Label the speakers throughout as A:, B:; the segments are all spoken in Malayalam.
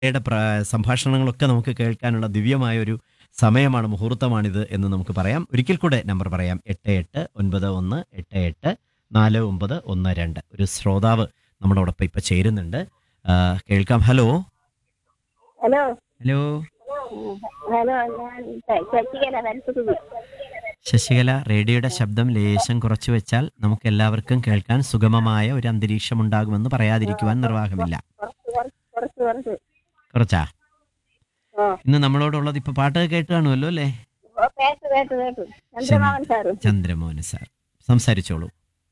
A: യുടെ പ്ര- സംഭാഷണങ്ങളൊക്കെ നമുക്ക് കേൾക്കാനുള്ള ദിവ്യമായ ഒരു സമയമാണ് മുഹൂർത്തമാണിത് എന്ന് നമുക്ക് പറയാം ഒരിക്കൽ കൂടെ നമ്പർ പറയാം എട്ട് എട്ട് ഒൻപത് ഒന്ന് എട്ട് എട്ട് നാല് ഒമ്പത് ഒന്ന് രണ്ട് ഒരു ശ്രോതാവ് നമ്മളോടൊപ്പം ഇപ്പൊ ചേരുന്നുണ്ട് ആ, കേൾക്കാം ഹലോ
B: ഹലോ
A: ഹലോ
B: ഹലോ ഞാൻ ശശികല വരത്തുകുടി
A: ശശികല റേഡിയോയുടെ ശബ്ദം ലേശം കുറച്ചു വെച്ചാൽ നമുക്ക് എല്ലാവർക്കും കേൾക്കാൻ സുഗമമായ ഒരു അന്തരീക്ഷം ഉണ്ടാകുമെന്ന് പറയാതിരിക്കുവാൻ നിർവാഹമില്ല
B: കുറച്ച് കുറച്ച് കുറച്ച് കുറച്ച്
A: കുറച്ചാ
B: ഓ
A: ഇന്ന് നമ്മളോടുള്ളത് ഇപ്പൊ പാട്ട് കേട്ട് കാണുമല്ലോ അല്ലേ
B: ഓ, കേട്ടു കേട്ടു കേട്ടു ചന്ദ്രമാവൻ സാറ്
A: ചന്ദ്രമോഹൻ സാർ സംസാരിച്ചോളൂ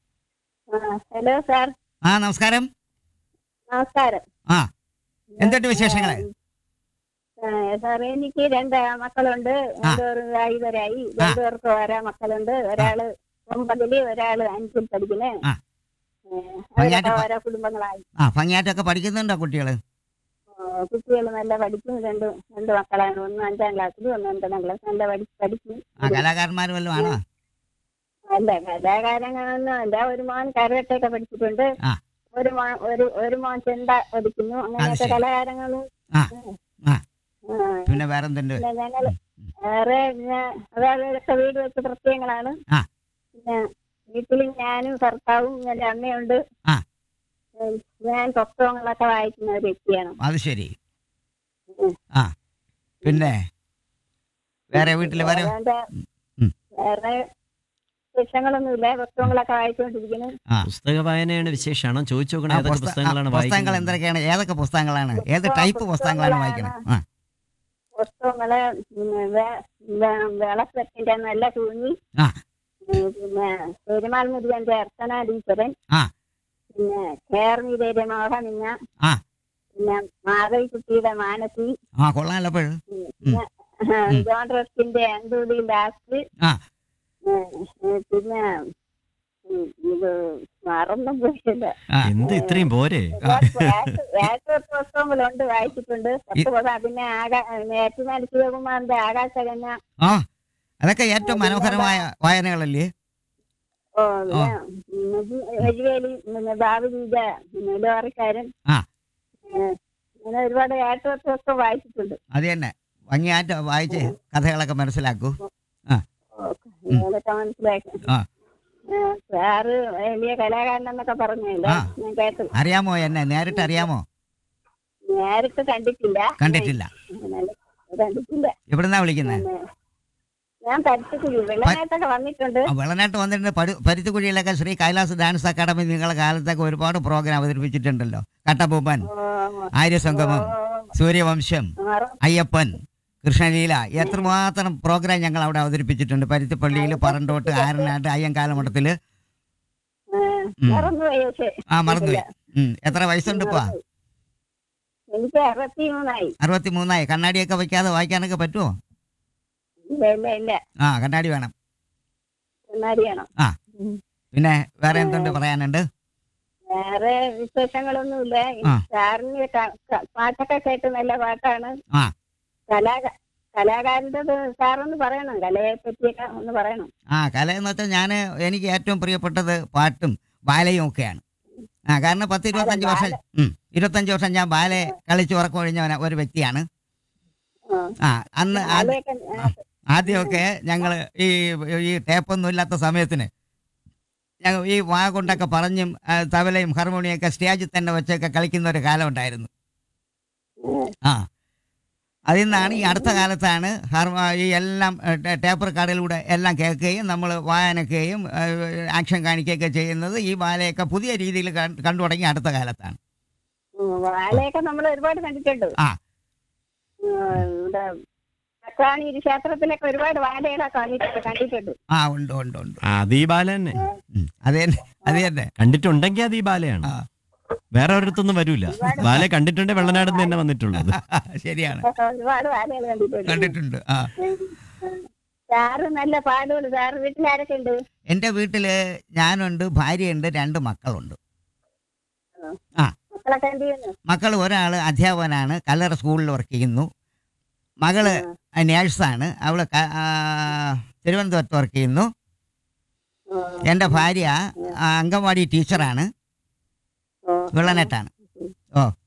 B: ആ ഹലോ സാർ
C: ആ നമസ്കാരം
B: നമസ്കാരം
C: ആ എന്തുണ്ട് വിശേഷങ്ങള്
B: ആ, സാർ എനിക്ക് രണ്ട് മക്കളുണ്ട് രണ്ടുപേർ ഐവരായി രണ്ടുപേർക്ക് ഓരോ മക്കളുണ്ട് ഒരാള് ഒമ്പതില് ഒരാള് അഞ്ചിൽ പഠിക്കുന്നേ
C: ആ.
B: ഏ, അവരൊക്കെ
C: ഭംഗിയായിട്ട് പ-
B: ഓരോ കുടുംബങ്ങളായി
C: ആ ഭംഗിയായിട്ടൊക്കെ പഠിക്കുന്നുണ്ടോ കുട്ടികള്
B: കുട്ടികൾ നല്ല പഠിക്കും രണ്ട് രണ്ട് മക്കളാണ് ഒന്ന് അഞ്ചാം ക്ലാസ്സിലും ഒന്ന് ഒൻപതാം ക്ലാസ് നല്ല പഠി പഠിക്കും
C: ആ കലാകാരന്മാർ വല്ലതും ആണോ
B: അല്ല കലാകാരങ്ങളൊന്നും അല്ല ഒരു മോൻ കരകട്ടയൊക്കെ പഠിച്ചിട്ടുണ്ട്
C: ആ.
B: ഒരു മോൻ ഒരു ഒരു മോൻ ചെണ്ട പഠിക്കുന്നു അങ്ങനെയൊക്കെ
C: ശരി.
B: കലാകാരങ്ങളും
C: ആ. ആ.
B: ആ.
C: പിന്നെ വേറെന്തുണ്ട്
B: പിന്നെ ഞങ്ങള് വേറെ പിന്നെ അതായതൊക്കെ വീട് വെച്ച് പ്രത്യേകങ്ങളാണ്
C: ആ.
B: പിന്നെ വീട്ടിൽ ഞാനും ഭർത്താവും എന്റെ അമ്മയുണ്ട്
C: ആ.
B: ഉം, ഞാൻ പുസ്തകങ്ങളൊക്കെ വായിക്കുന്ന ഒരു വ്യക്തിയാണ്
C: അത് ശരി
B: ഉം.
C: ആ പിന്നെ വേറെ വീട്ടില് വേറെ
B: അതുകൊണ്ട്
C: ഉം.
B: വേറെ വിഷയങ്ങളൊന്നുമില്ല പുസ്തകങ്ങളൊക്കെ വായിച്ചുകൊണ്ടിരിക്കുന്നു
C: ആ
A: പുസ്തക വായനയാണ് വിശേഷമാണോ ചോദിച്ചു നോക്കണേ
C: ആ,
A: ഏതൊക്കെ
C: പുസ്ത- ആ,
A: പുസ്തകങ്ങളാണ്
C: പുസ്തകങ്ങൾ
A: വായിക്കുന്നത്
C: എന്തൊക്കെയാണ് ഏതൊക്കെ പുസ്തകങ്ങളാണ് ഏത് ടൈപ്പ് പുസ്തകങ്ങളാണ് വായിക്കണത് ആ
B: പുസ്തകങ്ങള് പിന്നെ വേ- വേ- വിളക്കെട്ടിന്റെ നല്ല തൂങ്ങി
C: ആ.
B: ഉം, പിന്നെ പെരുമാൾ മുരുകന്റെ അർച്ചനാടീശ്വരൻ
C: ആ.
B: പിന്നെ കേർമീരയുടെ മോഹനിങ്ങ
C: ആ.
B: പിന്നെ മാധവിക്കുട്ടിയുടെ മാനസി
C: ആ കൊള്ളാമല്ലോ അപ്പോഴും
B: പിന്നെ ജോൺ റസ്കിന്റെ അന്തൂടി ലാസ്റ്റ്
C: ആ.
B: പിന്നെ ഉം, ഇത് മറന്നും പോയില്ല
C: ആ
A: എന്ത് ഇത്രയും പോരെ
B: വേറെ പുസ്തകങ്ങളുണ്ട് വായിച്ചിട്ടുണ്ട് പത്ത് പുസ്തകം പിന്നെ ആകാ ഏറ്റുമാൻ ശിവകുമാറിന്റെ ആകാശകന്യ
C: ആ അതൊക്കെ ഏറ്റവും മനോഹരമായ വായനകളല്ലേ
B: ഓ വഴിവേലി പിന്നെ ബാബുജീജ പിന്നെ ലോറിക്കാരൻ
C: ആ.
B: ഏഹ്, അങ്ങനെ ഒരുപാട് ഏട്ടുപത്ത് പുസ്തകം വായിച്ചിട്ടുണ്ട്
C: അത് തന്നെ ഭംഗിയായിട്ട് വായിച്ച് കഥകളൊക്കെ മനസ്സിലാക്കൂ
B: അതൊക്കെ മനസ്സിലാക്കി
C: ആ.
B: ഏഹ്, സാറ് വലിയ കലാകാരനെന്നൊക്കെ പറഞ്ഞില്ല
C: ആ.
B: ഞാൻ കേട്ടു
C: അറിയാമോ എന്നെ നേരിട്ട് അറിയാമോ
B: നേരിട്ട് കണ്ടിട്ടില്ല
C: കണ്ടിട്ടില്ല
B: അങ്ങനെ കണ്ടിട്ടില്ല
C: എവിടുന്നാ വിളിക്കുന്നത്
B: പിന്നെ ഞാൻ പഠിച്ചിട്ടില്ല വെള്ളനായിട്ടൊക്കെ വന്നിട്ടുണ്ട്
C: വെള്ളനാട്ട് വന്നിട്ട് പരു പരുത്തിക്കുഴിയിലൊക്കെ ശ്രീ കൈലാസ് ഡാൻസ് അക്കാദമി നിങ്ങളെ കാലത്തൊക്കെ ഒരുപാട് പ്രോഗ്രാം അവതരിപ്പിച്ചിട്ടുണ്ടല്ലോ കട്ടപ്പൂപ്പൻ
B: ഓ,
C: ആര്യസംഗമം
B: ഓ,
C: സൂര്യവംശം
B: മറ-
C: അയ്യപ്പൻ കൃഷ്ണലീല എത്രമാത്രം പ്രോഗ്രാം ഞങ്ങൾ അവിടെ അവതരിപ്പിച്ചിട്ടുണ്ട് പരുത്തിപ്പള്ളിയിൽ പറണ്ടോട്ട് ആരനാട്ട് അയ്യങ്കാലമഠത്തില്
B: ഏഹ്,
C: ഉം.
B: മറന്നുപോയി പക്ഷേ
C: ആ മറന്നുപോയി ഉം. എത്ര വയസ്സുണ്ട് ഇപ്പൊ
B: എനിക്ക് അറുപത്തി മൂന്നായി
C: അറുപത്തി മൂന്നായി കണ്ണാടിയൊക്കെ വെക്കാതെ വായിക്കാനൊക്കെ പറ്റുമോ
B: ഇല്ല ഇല്ല ഇല്ല
C: ആ കണ്ണാടി വേണം
B: കണ്ണാടിയാണോ
C: ആ. പിന്നെ വേറെ എന്തുണ്ട് പറയാനുണ്ട്
B: വേറെ വിശേഷങ്ങളൊന്നുമില്ല
C: ആ.
B: സാറിന് ക- ക- പാട്ടൊക്കെ കേട്ട് നല്ല പാട്ടാണ്
C: ആ.
B: കലാക കലാകാരന്റെ സാറൊന്ന് പറയണം കലയെ പറ്റിയൊക്കെ ഒന്ന് പറയണം
C: ആ കല എന്ന് വെച്ചാൽ ഞാൻ എനിക്ക് ഏറ്റവും പ്രിയപ്പെട്ടത് പാട്ടും ബാലയും ഒക്കെയാണ് ആ കാരണം പത്ത് ഇരുപത്തഞ്ച്
B: അതെ,
C: വർഷം ഉം, ഇരുപത്തഞ്ച് വർഷം ഞാൻ ബാലെ കളിച്ച് ഉറക്കം ഒഴിഞ്ഞ ഒരു വ്യക്തിയാണ്
B: ആ.
C: ആ അന്ന് ആദ്യ-
B: കലയൊക്കെ ആ,
C: ആദ്യമൊക്കെ ഞങ്ങൾ ഈ ഈ ടേപ്പൊന്നും ഇല്ലാത്ത സമയത്തിന് ഞങ്ങൾ ഈ വാ കൊണ്ടൊക്കെ പറഞ്ഞും ആ, തബലയും ഹാർമോണിയൊക്കെ സ്റ്റേജിൽ തന്നെ വെച്ചൊക്കെ കളിക്കുന്ന ഒരു കാലം ഉണ്ടായിരുന്നു ആ അതിൽ നിന്നാണ് ഈ അടുത്ത കാലത്താണ് ഹാർമോ ഈ എല്ലാം ഏ, ടേ- ടേപ്പ് റെക്കാർഡിലൂടെ എല്ലാം കേൾക്കുകയും നമ്മൾ വായനക്കുകയും ഏ, ആക്ഷൻ കാണിക്കുകയൊക്കെ ചെയ്യുന്നത് ഈ ബാലയൊക്കെ പുതിയ രീതിയിൽ കണ്ടു കണ്ടു തുടങ്ങി അടുത്ത കാലത്താണ്
B: ഉം, വാലയൊക്കെ നമ്മൾ ഒരുപാട് കണ്ടിട്ടുണ്ട്
C: ആ.
B: ഉം, ഇവിടെ ചക്രാണിരി ക്ഷേത്രത്തിലൊക്കെ ഒരുപാട് വാലകളൊക്കെ കണ്ടിട്ടുണ്ട് കണ്ടിട്ടുണ്ട്
C: ആ ഉണ്ട് ഉണ്ട് ഉണ്ട്
A: ആ, അത് ഈ ബാല തന്നെ
C: ഉം. അത് തന്നെ അത് തന്നെ
A: കണ്ടിട്ടുണ്ടെങ്കിൽ അത് ഈ ബാലയാണ്
C: ആ.
A: വേറെ ഒരിടത്തൊന്നും വരൂല ബാല കണ്ടിട്ടുണ്ടേ വെള്ളനാട് തന്നെ വന്നിട്ടുള്ളത്
C: ശരിയാണ്
B: ഒരുപാട് വാലകൾ കണ്ടിട്ടുണ്ട്
C: കണ്ടിട്ടുണ്ട് ആ
B: സാറ് നല്ല പാടുകൾ സാറ് വീട്ടിലാരൊക്കെ ഉണ്ട്
C: എൻ്റെ വീട്ടില് ഞാനുണ്ട് ഭാര്യയുണ്ട് രണ്ട് മക്കളുണ്ട്
B: മക്കളൊക്കെ എന്ത് ചെയ്യുന്നു
C: മക്കൾ ഒരാൾ അധ്യാപകനാണ് കല്ലറ സ്കൂളിൽ വർക്ക് ചെയ്യുന്നു മകള് നേഴ്സാണ് അവള് ക- ആ, തിരുവനന്തപുരത്ത് വർക്ക് ചെയ്യുന്നു
B: ഉം,
C: എൻ്റെ ഭാര്യ ആ, അംഗൻവാടി ടീച്ചറാണ്
B: ഉം.
C: വിളനെട്ടാണ് ഓ